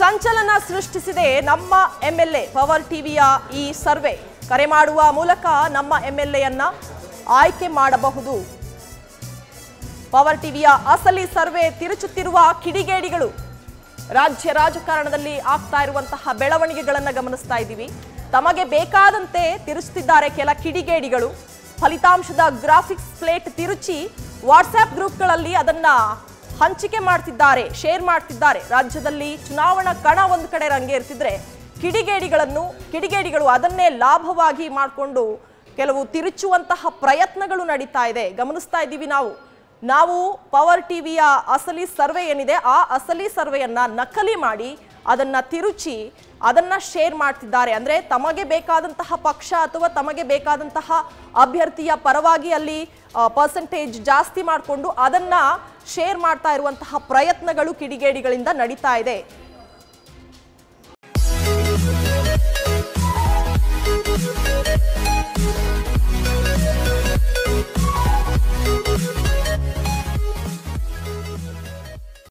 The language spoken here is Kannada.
ಸಂಚಲನ ಸೃಷ್ಟಿಸಿದೆ ನಮ್ಮ ಎಂಎಲ್ಎ ಪವರ್ ಟಿವಿಯ ಈ ಸರ್ವೆ ಕರೆ ಮಾಡುವ ಮೂಲಕ ನಮ್ಮ ಎಂಎಲ್ಎಯನ್ನ ಆಯ್ಕೆ ಮಾಡಬಹುದು ಪವರ್ ಟಿವಿಯ ಅಸಲಿ ಸರ್ವೆ ತಿರುಚುತ್ತಿರುವ ಕಿಡಿಗೇಡಿಗಳು ರಾಜ್ಯ ರಾಜಕಾರಣದಲ್ಲಿ ಆಗ್ತಾ ಇರುವಂತಹ ಬೆಳವಣಿಗೆಗಳನ್ನು ಗಮನಿಸ್ತಾ ಇದ್ದೀವಿ ತಮಗೆ ಬೇಕಾದಂತೆ ತಿರುಚುತ್ತಿದ್ದಾರೆ ಕೆಲ ಕಿಡಿಗೇಡಿಗಳು ಫಲಿತಾಂಶದ ಗ್ರಾಫಿಕ್ಸ್ ಪ್ಲೇಟ್ ತಿರುಚಿ ವಾಟ್ಸ್ಆಪ್ ಗ್ರೂಪ್ಗಳಲ್ಲಿ ಅದನ್ನ ಹಂಚಿಕೆ ಮಾಡ್ತಿದ್ದಾರೆ ಶೇರ್ ಮಾಡ್ತಿದ್ದಾರೆ ರಾಜ್ಯದಲ್ಲಿ ಚುನಾವಣಾ ಕಣ ಒಂದು ಕಡೆ ರಂಗೇರ್ತಿದ್ರೆ ಕಿಡಿಗೇಡಿಗಳನ್ನು ಕಿಡಿಗೇಡಿಗಳು ಅದನ್ನೇ ಲಾಭವಾಗಿ ಮಾಡಿಕೊಂಡು ಕೆಲವು ತಿರುಚುವಂತಹ ಪ್ರಯತ್ನಗಳು ನಡೀತಾ ಇದೆ ಗಮನಿಸ್ತಾ ಇದ್ದೀವಿ ನಾವು ನಾವು ಪವರ್ ಟಿವಿಯ ಅಸಲಿ ಸರ್ವೆ ಏನಿದೆ ಆ ಅಸಲಿ ಸರ್ವೆಯನ್ನ ನಕಲಿ ಮಾಡಿ ಅದನ್ನ ತಿರುಚಿ ಅದನ್ನ ಶೇರ್ ಮಾಡ್ತಿದ್ದಾರೆ ಅಂದ್ರೆ ತಮಗೆ ಬೇಕಾದಂತಹ ಪಕ್ಷ ಅಥವಾ ತಮಗೆ ಬೇಕಾದಂತಹ ಅಭ್ಯರ್ಥಿಯ ಪರವಾಗಿ ಅಲ್ಲಿ ಪರ್ಸೆಂಟೇಜ್ ಜಾಸ್ತಿ ಮಾಡಿಕೊಂಡು ಅದನ್ನ ಶೇರ್ ಮಾಡ್ತಾ ಇರುವಂತಹ ಪ್ರಯತ್ನಗಳು ಕಿಡಿಗೇಡಿಗಳಿಂದ ನಡೀತಾ ಇದೆ